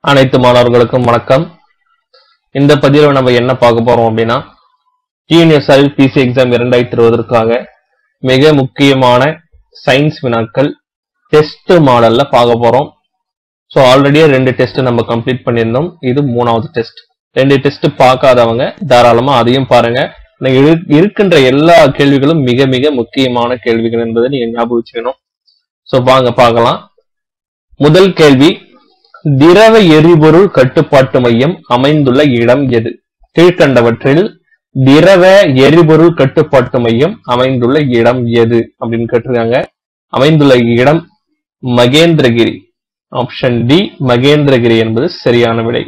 அனைத்து மாணவர்களுக்கும் வணக்கம் இந்த பதிவில் நம்ம என்ன பார்க்க போறோம் அப்படின்னா டிஎன்எஸ்ஆர் பிசி எக்ஸாம் இரண்டாயிரத்தி இருபதற்காக மிக முக்கியமான சயின்ஸ் வினாக்கள் டெஸ்ட் மாடல்ல பார்க்க போறோம் ஸோ ஆல்ரெடியே ரெண்டு டெஸ்ட் நம்ம கம்ப்ளீட் பண்ணியிருந்தோம் இது மூணாவது டெஸ்ட் ரெண்டு டெஸ்ட் பார்க்காதவங்க தாராளமா அதையும் பாருங்க இன்னைக்கு இரு- இருக்கின்ற எல்லா கேள்விகளும் மிக மிக முக்கியமான கேள்விகள் என்பதை நீங்க ஞாபகம் வச்சுக்கணும் ஸோ வாங்க பார்க்கலாம் முதல் கேள்வி திரவ எரிபொருள் கட்டுப்பாட்டு மையம் அமைந்துள்ள இடம் எது கீழ்கண்டவற்றில் திரவ எரிபொருள் கட்டுப்பாட்டு மையம் அமைந்துள்ள இடம் எது அப்படின்னு கேட்டிருக்காங்க அமைந்துள்ள இடம் மகேந்திரகிரி ஆப்ஷன் டி மகேந்திரகிரி என்பது சரியான விடை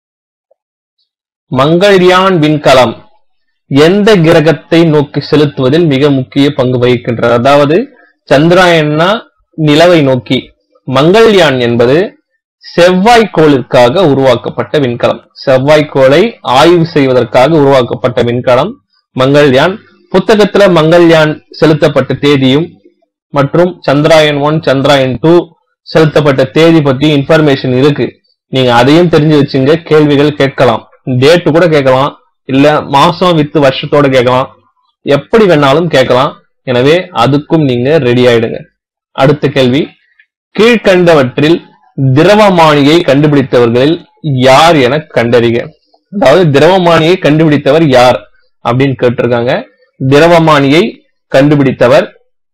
மங்கள்யான் விண்கலம் எந்த கிரகத்தை நோக்கி செலுத்துவதில் மிக முக்கிய பங்கு வகிக்கின்றது அதாவது சந்திராயன்னா நிலவை நோக்கி மங்கள்யான் என்பது செவ்வாய்க்கோளிற்காக உருவாக்கப்பட்ட விண்கலம் செவ்வாய்க்கோளை ஆய்வு செய்வதற்காக உருவாக்கப்பட்ட விண்கலம் மங்கள்யான் புத்தகத்துல மங்கள்யான் செலுத்தப்பட்ட தேதியும் மற்றும் சந்திராயன் ஒன் சந்திராயன் டூ செலுத்தப்பட்ட தேதி பத்தி இன்ஃபர்மேஷன் இருக்கு நீங்க அதையும் தெரிஞ்சு வச்சுங்க கேள்விகள் கேட்கலாம் டேட் கூட கேட்கலாம் இல்ல மாசம் வித்து வருஷத்தோட கேட்கலாம் எப்படி வேணாலும் கேட்கலாம் எனவே அதுக்கும் நீங்க ரெடி ஆயிடுங்க அடுத்த கேள்வி கீழ்கண்டவற்றில் திரவமானியை கண்டுபிடித்தவர்களில் யார் என கண்டறிக அதாவது திரவமானியை கண்டுபிடித்தவர் யார் அப்படின்னு கேட்டிருக்காங்க திரவமானியை கண்டுபிடித்தவர்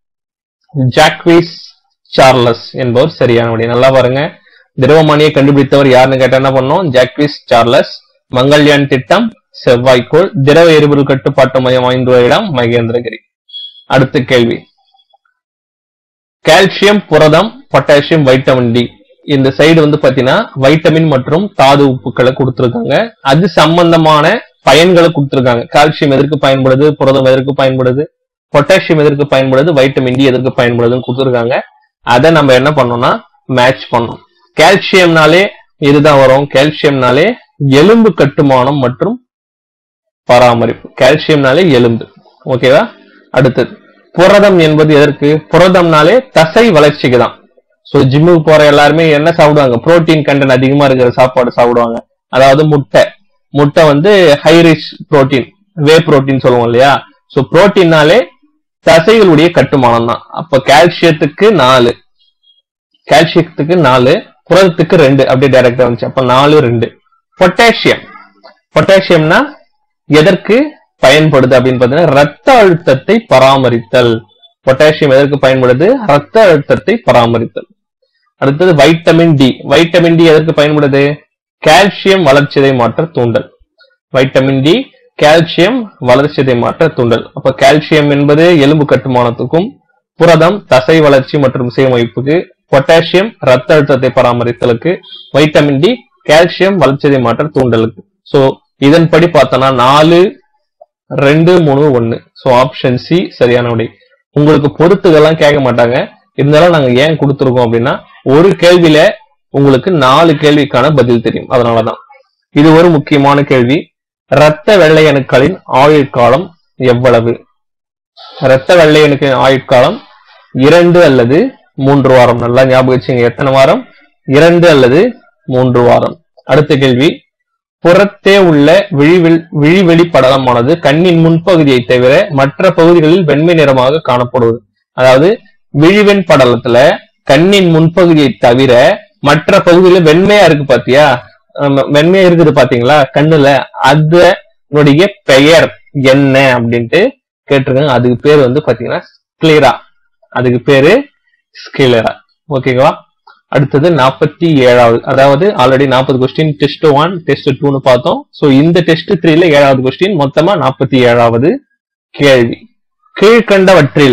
ஜாக்விஸ் சார்லஸ் என்பவர் சரியான விடை நல்லா பாருங்க திரவமானியை கண்டுபிடித்தவர் யாருன்னு கேட்டா என்ன பண்ணோம் ஜாக்விஸ் சார்லஸ் மங்கள்யான் திட்டம் செவ்வாய்க்கோள் திரவ எரிபொருள் கட்டுப்பாட்டு மையம் அமைந்துள்ள இடம் மகேந்திரகிரி அடுத்த கேள்வி கால்சியம் புரதம் பொட்டாசியம் வைட்டமின் டி இந்த சைடு வந்து பாத்தீங்கன்னா வைட்டமின் மற்றும் தாது உப்புக்களை கொடுத்திருக்காங்க அது சம்பந்தமான பயன்களை கொடுத்திருக்காங்க கால்சியம் எதற்கு பயன்படுது புரதம் எதற்கு பயன்படுது பொட்டாசியம் எதற்கு பயன்படுது வைட்டமின் டி எதற்கு பயன்படுதுன்னு கொடுத்திருக்காங்க அதை நம்ம என்ன பண்ணோம்னா மேட்ச் பண்ணோம் கால்சியம்னாலே இதுதான் வரும் கால்சியம்னாலே எலும்பு கட்டுமானம் மற்றும் பராமரிப்பு கால்சியம்னாலே எலும்பு ஓகேவா அடுத்தது புரதம் என்பது எதற்கு புரதம்னாலே தசை வளர்ச்சிக்கு தான் ஸோ ஜிம்முக்கு போற எல்லாருமே என்ன சாப்பிடுவாங்க புரோட்டீன் கண்டென்ட் அதிகமா இருக்கிற சாப்பாடு சாப்பிடுவாங்க அதாவது முட்டை முட்டை வந்து high rich protein whey protein சொல்லுவோம் இல்லையா ஸோ புரோட்டீன்னாலே தசைகளுடைய கட்டுமானம் தான் அப்ப கால்சியத்துக்கு நாலு கால்சியத்துக்கு நாலு புரதத்துக்கு ரெண்டு அப்படியே டைரக்டா வந்துச்சு அப்ப நாலு ரெண்டு பொட்டாசியம் பொட்டாசியம்னா எதற்கு பயன்படுது அப்படின்னு பாத்தீங்கன்னா ரத்த அழுத்தத்தை பராமரித்தல் பொட்டாசியம் எதற்கு பயன்படுது ரத்த அழுத்தத்தை பராமரித்தல் அடுத்தது வைட்டமின் டி வைட்டமின் டி எதற்கு பயன்படுது கால்சியம் வளர்ச்சிதை மாற்ற தூண்டல் வைட்டமின் டி கால்சியம் வளர்ச்சிதை மாற்ற தூண்டல் அப்ப கால்சியம் என்பது எலும்பு கட்டுமானத்துக்கும் புரதம் தசை வளர்ச்சி மற்றும் சேமிப்புக்கு பொட்டாசியம் ரத்த அழுத்தத்தை பராமரித்தலுக்கு வைட்டமின் டி கால்சியம் வளர்ச்சிதை மாற்ற தூண்டலுக்கு சோ இதன்படி பார்த்தோம்னா நாலு ரெண்டு மூணு ஒன்னு சோ ஆப்ஷன் சி சரியான விடை உங்களுக்கு பொறுத்துகள்லாம் கேட்க மாட்டாங்க இருந்தாலும் நாங்க ஏன் கொடுத்துருக்கோம் அப்படின்னா ஒரு கேள்வியில உங்களுக்கு நாலு கேள்விக்கான பதில் தெரியும் அதனாலதான் இது ஒரு முக்கியமான கேள்வி இரத்த வெள்ளை அணுக்களின் ஆயுட்காலம் எவ்வளவு இரத்த வெள்ளை அணுக்களின் ஆயுட்காலம் இரண்டு அல்லது மூன்று வாரம் நல்லா ஞாபகம் வச்சுங்க எத்தனை வாரம் இரண்டு அல்லது மூன்று வாரம் அடுத்த கேள்வி புறத்தே உள்ள விழிவெள் விழிவெளி படலமானது கண்ணின் முன்பகுதியை தவிர மற்ற பகுதிகளில் வெண்மை நிறமாக காணப்படுவது அதாவது விழிவெண் படலத்துல கண்ணின் முன்பகுதியை தவிர மற்ற பகுதியில வெண்மையா இருக்கு பாத்தியா ஆமா, வெண்மையா இருக்குது பாத்தீங்களா கண்ணுல அதனுடைய பெயர் என்ன அப்படின்ட்டு கேட்டிருக்காங்க அதுக்கு பேர் வந்து பாத்தீங்கன்னா ஸ்கிளிரா அதுக்கு பேரு ஸ்கிலரா ஓகேவா அடுத்தது நாற்பத்தி ஏழாவது அதாவது ஆல்ரெடி நாற்பது கொஸ்டின் டெஸ்ட் ஒன் டெஸ்ட் டூன்னு பார்த்தோம் சோ இந்த டெஸ்ட் த்ரீல ஏழாவது கொஸ்டின் மொத்தமா நாற்பத்தி ஏழாவது கேள்வி கீழ்கண்டவற்றில்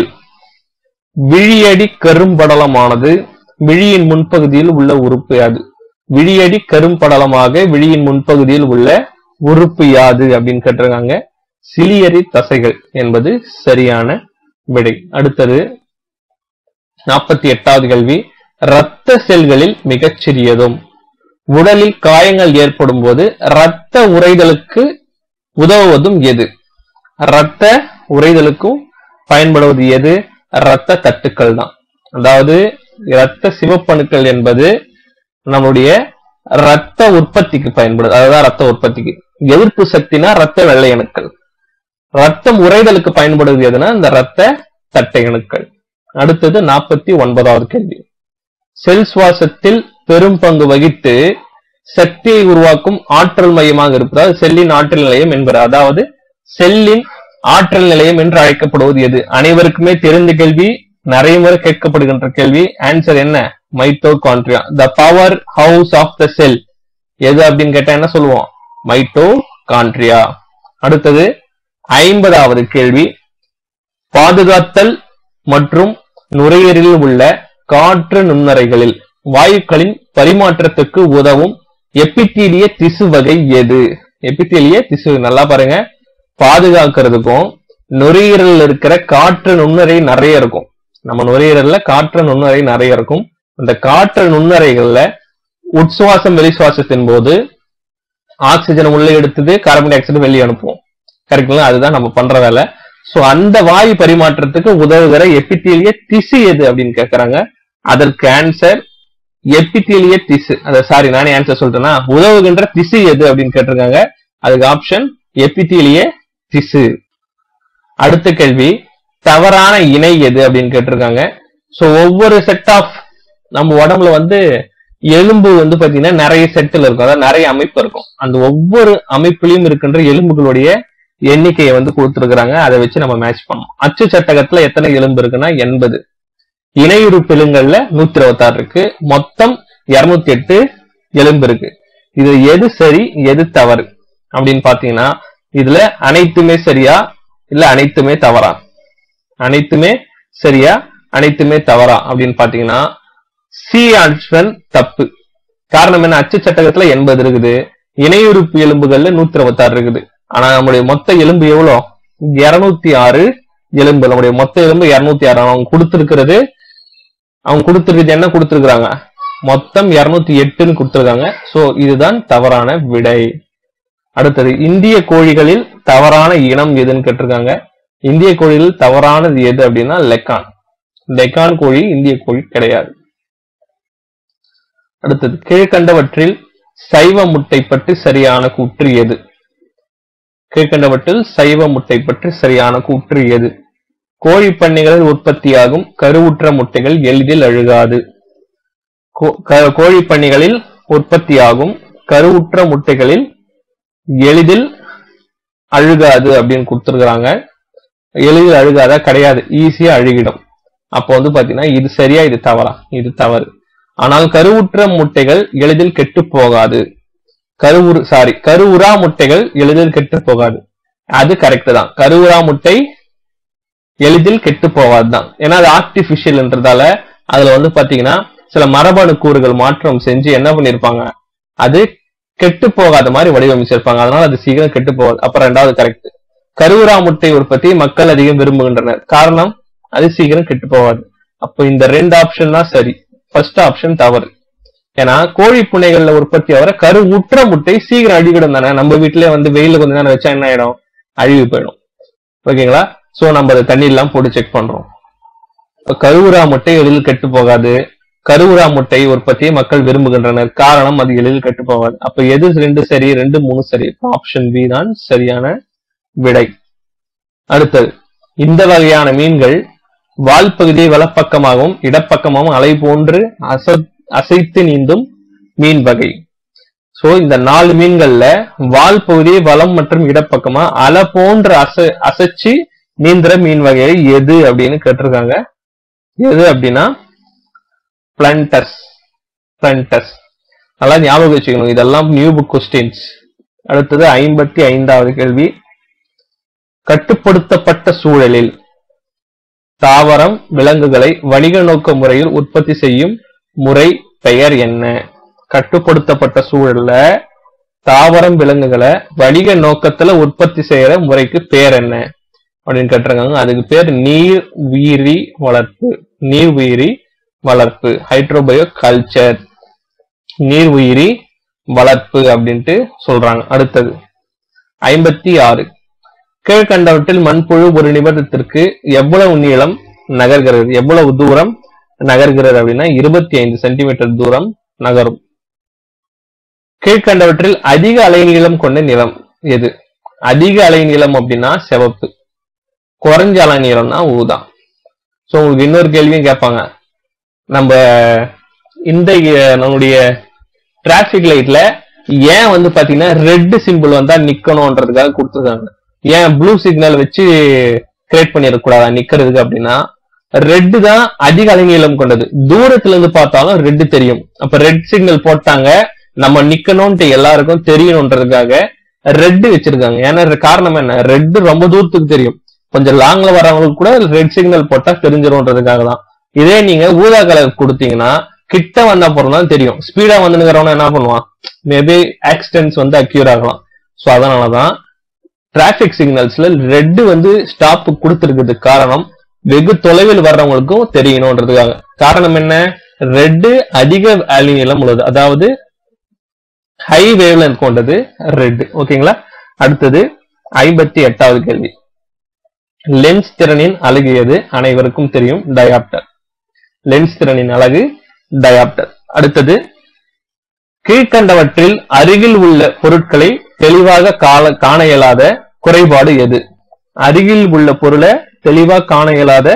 விழியடி கரும்படலமானது விழியின் முன்பகுதியில் உள்ள உறுப்பு யாது விழியடி கரும்படலமாக விழியின் முன்பகுதியில் உள்ள உறுப்பு யாது அப்படின்னு கேட்டிருக்காங்க சிலியரி தசைகள் என்பது சரியான விடை அடுத்தது நாற்பத்தி எட்டாவது கேள்வி இரத்த செல்களில் மிகச் சிறியதும் உடலில் காயங்கள் ஏற்படும் போது இரத்த உறைதலுக்கு உதவுவதும் எது இரத்த உறைதலுக்கும் பயன்படுவது எது இரத்த தட்டுக்கள் தான் அதாவது இரத்த சிவப்பணுக்கள் என்பது நம்முடைய ரத்த உற்பத்திக்கு பயன்படுது அதுதான் ரத்த உற்பத்திக்கு எதிர்ப்பு சக்தினா ரத்த வெள்ளை அணுக்கள் ரத்தம் உறைதலுக்கு பயன்படுவது எதுனா இந்த ரத்த தட்டை அணுக்கள் அடுத்தது நாற்பத்தி ஒன்பதாவது கேள்வி செல் சுவாசத்தில் பெரும் பங்கு வகித்து சக்தியை உருவாக்கும் ஆற்றல் மையமாக இருப்பதால் செல்லின் ஆற்றல் நிலையம் என்பது அதாவது செல்லின் ஆற்றல் நிலையம் என்று அழைக்கப்படுவது எது அனைவருக்குமே தெரிந்த கேள்வி நிறைய முறை கேட்கப்படுகின்ற கேள்வி ஆன்சர் என்ன mitochondria the power house of the cell எது அப்படின்னு கேட்டா என்ன சொல்லுவோம் மைட்டோகாண்ட்ரியா அடுத்தது ஐம்பதாவது கேள்வி பாதுகாத்தல் மற்றும் நுரையீரலில் உள்ள காற்று நுண்ணறைகளில் வாயுக்களின் பரிமாற்றத்துக்கு உதவும் எபித்தீலிய திசு வகை எது எபித்தீலிய திசு நல்லா பாருங்க பாதுகாக்கிறதுக்கும் நுரையீரலில் இருக்கிற காற்று நுண்ணறை நிறைய இருக்கும் நம்ம நுரையீரல்ல காற்று நுண்ணறை நிறைய இருக்கும் அந்த காற்று நுண்ணறைகள்ல உட்சுவாசம் வெளி சுவாசத்தின் போது ஆக்சிஜன் உள்ள எடுத்தது கார்பன் டை ஆக்சைடு வெளியே அனுப்புவோம் கரெக்டுங்களா அதுதான் நம்ம பண்ற வேலை சோ அந்த வாயு பரிமாற்றத்துக்கு உதவுகிற எபித்தீலிய திசு எது அப்படின்னு கேக்குறாங்க அதற்கு ஆன்சர் எபித்தீலிய திசு அத சாரி நானே ஆன்சர் சொல்லிட்டேன்னா உதவுகின்ற திசு எது அப்படின்னு கேட்டிருக்காங்க அதுக்கு ஆப்ஷன் எபித்தீலிய திசு அடுத்த கேள்வி தவறான இணை எது அப்படின்னு கேட்டிருக்காங்க சோ ஒவ்வொரு செட் ஆஃப் நம்ம உடம்புல வந்து எலும்பு வந்து பாத்தீங்கன்னா நிறைய செட்டில் இருக்கும் அதாவது நிறைய அமைப்பு இருக்கும் அந்த ஒவ்வொரு அமைப்பிலையும் இருக்கின்ற எலும்புகளுடைய எண்ணிக்கையை வந்து கொடுத்துருக்காங்க அதை வச்சு நம்ம மேட்ச் பண்ணோம் அச்சு சட்டகத்துல எத்தனை எலும்பு இருக்குன்னா எண்பது இணையுறு பெருங்கல்ல நூத்தி இருபத்தாறு இருக்கு மொத்தம் இருநூத்தி எட்டு எலும்பு இருக்கு இது எது சரி எது தவறு அப்படின்னு பாத்தீங்கன்னா இதுல அனைத்துமே சரியா இல்ல அனைத்துமே தவறா அனைத்துமே சரியா அனைத்துமே தவறா அப்படின்னு பாத்தீங்கன்னா சி ஆப்ஷன் தப்பு காரணம் என்ன அச்சு சட்டகத்துல எண்பது இருக்குது இணையுறுப்பு எலும்புகள்ல நூத்தி இருபத்தாறு இருக்குது ஆனா நம்முடைய மொத்த எலும்பு எவ்வளவு இருநூத்தி ஆறு எலும்பு நம்முடைய மொத்த எலும்பு இருநூத்தி ஆறு அவங்க கொடுத்திருக்கிறது அவங்க கொடுத்திருக்கிறது என்ன கொடுத்திருக்காங்க மொத்தம் இருநூத்தி எட்டுன்னு கொடுத்திருக்காங்க சோ இதுதான் தவறான விடை அடுத்தது இந்திய கோழிகளில் தவறான இனம் எதுன்னு கேட்டிருக்காங்க இந்திய கோழிகளில் தவறானது எது அப்படின்னா லெக்கான் லெக்கான் கோழி இந்திய கோழி கிடையாது அடுத்தது கீழ்கண்டவற்றில் சைவ முட்டை பற்றி சரியான கூற்று எது கீழ்கண்டவற்றில் சைவ முட்டை பற்றி சரியான கூற்று எது கோழி பண்ணைகளில் உற்பத்தியாகும் கருவுற்ற முட்டைகள் எளிதில் அழுகாது கோ- க- கோழி பண்ணைகளில் உற்பத்தியாகும் கருவுற்ற முட்டைகளில் எளிதில் அழுகாது அப்படின்னு கொடுத்துருக்காங்க எளிதில் அழுகாதா கிடையாது ஈஸியா அழுகிடும் அப்போ வந்து பாத்தீங்கன்னா இது சரியா இது தவறா இது தவறு ஆனால் கருவுற்ற முட்டைகள் எளிதில் கெட்டு போகாது கருவுரு சாரி கருவுரா முட்டைகள் எளிதில் கெட்டு போகாது அது கரெக்ட் தான் கருவுரா முட்டை எளிதில் கெட்டு போகாது தான் ஏன்னா அது ஆர்டிபிஷியல்ன்றதால அதுல வந்து பாத்தீங்கன்னா சில மரபணு கூறுகள் மாற்றம் செஞ்சு என்ன பண்ணிருப்பாங்க அது கெட்டு போகாத மாதிரி வடிவமைச்சிருப்பாங்க அதனால அது சீக்கிரம் கெட்டு போகாது அப்புறம் ரெண்டாவது கரெக்ட் கருவுரா முட்டை உற்பத்தி மக்கள் அதிகம் விரும்புகின்றனர் காரணம் அது சீக்கிரம் கெட்டு போகாது அப்போ இந்த ரெண்டு ஆப்ஷன் தான் சரி ஃபர்ஸ்ட் ஆப்ஷன் தவறு ஏன்னா கோழி புனைகள்ல உற்பத்தி ஆகிற கரு உற்ற முட்டை சீக்கிரம் அழுகிடும் தானே நம்ம வீட்லயே வந்து வெயில கொஞ்ச நேரம் வச்சா என்ன ஆயிடும் அழுகி போயிடும் ஓகேங்களா சோ நம்ம அதை தண்ணி எல்லாம் போட்டு செக் பண்றோம் இப்ப கருவுரா முட்டை எளிதில் கெட்டு போகாது கருவுரா முட்டை உற்பத்தியை மக்கள் விரும்புகின்றனர் காரணம் அது எளிதில் கெட்டு போகாது அப்ப எது ரெண்டு சரி ரெண்டு மூணு சரி ஆப்ஷன் பி தான் சரியான விடை அடுத்தது இந்த வகையான மீன்கள் வால் பகுதியை வலப்பக்கமாகவும் இடப்பக்கமாகவும் அலை போன்று அச அசைத்து நீந்தும் மீன் வகை சோ இந்த நாலு மீன்கள்ல வால் பகுதியை வலம் மற்றும் இடப்பக்கமா அலை போன்று அச அசைச்சு நீந்துற மீன் வகை எது அப்படின்னு கேட்டிருக்காங்க எது அப்படின்னா பிளண்டஸ் பிளண்டஸ் நல்லா ஞாபகம் வச்சுக்கணும் இதெல்லாம் நியூ புக் கொஸ்டின்ஸ் அடுத்தது ஐம்பத்தி ஐந்தாவது கேள்வி கட்டுப்படுத்தப்பட்ட சூழலில் தாவரம் விலங்குகளை வணிக நோக்க முறையில் உற்பத்தி செய்யும் முறை பெயர் என்ன கட்டுப்படுத்தப்பட்ட சூழல்ல தாவரம் விலங்குகளை வணிக நோக்கத்துல உற்பத்தி செய்யற முறைக்கு பேர் என்ன அப்படின்னு கேட்டிருக்காங்க அதுக்கு பேர் நீர் உயிரி வளர்ப்பு நீர் உயிரி வளர்ப்பு ஹைட்ரோபயோ கல்ச்சர் நீர் உயிரி வளர்ப்பு அப்படின்ட்டு சொல்றாங்க அடுத்தது ஐம்பத்தி ஆறு கீழ்கண்டவற்றில் மண்புழு ஒரு நிமிடத்திற்கு எவ்வளவு நீளம் நகர்கிறது எவ்வளவு தூரம் நகர்கிறது அப்படின்னா இருபத்தி ஐந்து சென்டிமீட்டர் தூரம் நகரும் கீழ்கண்டவற்றில் அதிக அலைநீளம் கொண்ட நிறம் எது அதிக அலைநீளம் அப்படின்னா சிவப்பு குறைஞ்ச அலைநீளம்னா ஊதா சோ உங்களுக்கு இன்னொரு கேள்வியும் கேட்பாங்க நம்ம இந்த அஹ், நம்மளுடைய டிராபிக் லைட்ல ஏன் வந்து பாத்தீங்கன்னா ரெட் சிம்பிள் வந்தா நிக்கணும்ன்றதுக்காக கொடுத்துருக்காங்க ஏன் ப்ளூ சிக்னல் வச்சு கிரியேட் பண்ணிடக்கூடாதா நிக்கிறதுக்கு அப்படின்னா ரெட் தான் அதிக அலைநீளம் கொண்டது தூரத்துல இருந்து பார்த்தாலும் ரெட் தெரியும் அப்ப ரெட் சிக்னல் போட்டாங்க நம்ம நிக்கணும்ட்டு எல்லாருக்கும் தெரியணுன்றதுக்காக ரெட் வச்சிருக்காங்க ஏன்னா இது காரணம் என்ன ரெட் ரொம்ப தூரத்துக்கு தெரியும் கொஞ்சம் லாங்ல வரவங்களுக்கு கூட ரெட் சிக்னல் போட்டா தெரிஞ்சிரும்ன்றதுக்காக தான் இதே நீங்க ஊதா கலர் கொடுத்தீங்கன்னா கிட்ட வந்த அப்புறம் தான் தெரியும் ஸ்பீடா வந்துனுங்கிறவன என்ன பண்ணுவான் மேபி ஆக்சிடென்ட்ஸ் வந்து அக்யூர் ஆகலாம் சோ அதனாலதான் டிராபிக் சிக்னல்ஸ்ல ரெட் வந்து ஸ்டாப் கொடுத்திருக்கிறதுக்கு காரணம் வெகு தொலைவில் வர்றவங்களுக்கும் தெரியணும்ன்றதுக்காக காரணம் என்ன ரெட் அதிக அலைநீளம் உள்ளது அதாவது ஹை வேவ்லென்த் கொண்டது ரெட் ஓகேங்களா அடுத்தது ஐம்பத்தி எட்டாவது கேள்வி லென்ஸ் திறனின் அழகு எது அனைவருக்கும் தெரியும் டயாப்டர் லென்ஸ் திறனின் அழகு டயாப்டர் அடுத்தது கீழ்கண்டவற்றில் அருகில் உள்ள பொருட்களை தெளிவாக காண காண இயலாத குறைபாடு எது அருகில் உள்ள பொருளை தெளிவா காண இயலாத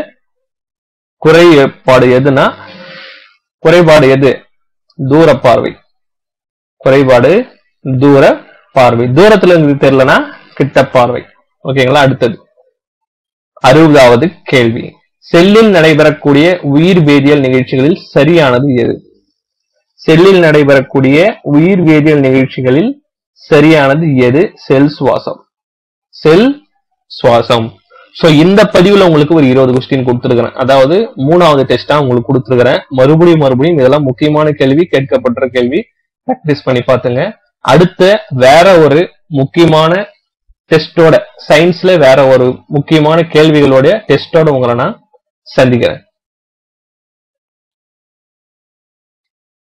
குறைபாடு எதுனா குறைபாடு எது தூர பார்வை குறைபாடு தூர பார்வை தூரத்துல இருந்து தெரியலனா கிட்ட பார்வை ஓகேங்களா அடுத்தது அறுபதாவது கேள்வி செல்லில் நடைபெறக்கூடிய உயிர் வேதியியல் நிகழ்ச்சிகளில் சரியானது எது செல்லில் நடைபெறக்கூடிய உயிர் வேதியியல் நிகழ்ச்சிகளில் சரியானது எது செல் சுவாசம் செல் சுவாசம் சோ இந்த பதிவுல உங்களுக்கு ஒரு இருபது கொஸ்டின் கொடுத்துருக்கிறேன் அதாவது மூணாவது டெஸ்டா உங்களுக்கு கொடுத்துருக்கிறேன் மறுபடியும் மறுபடியும் இதெல்லாம் முக்கியமான கேள்வி கேட்கப்பட்ட கேள்வி ப்ராக்டிஸ் பண்ணி பாத்துங்க அடுத்த வேற ஒரு முக்கியமான டெஸ்டோட சயின்ஸ்ல வேற ஒரு முக்கியமான கேள்விகளோட டெஸ்டோட உங்களை நான் சந்திக்கிறேன்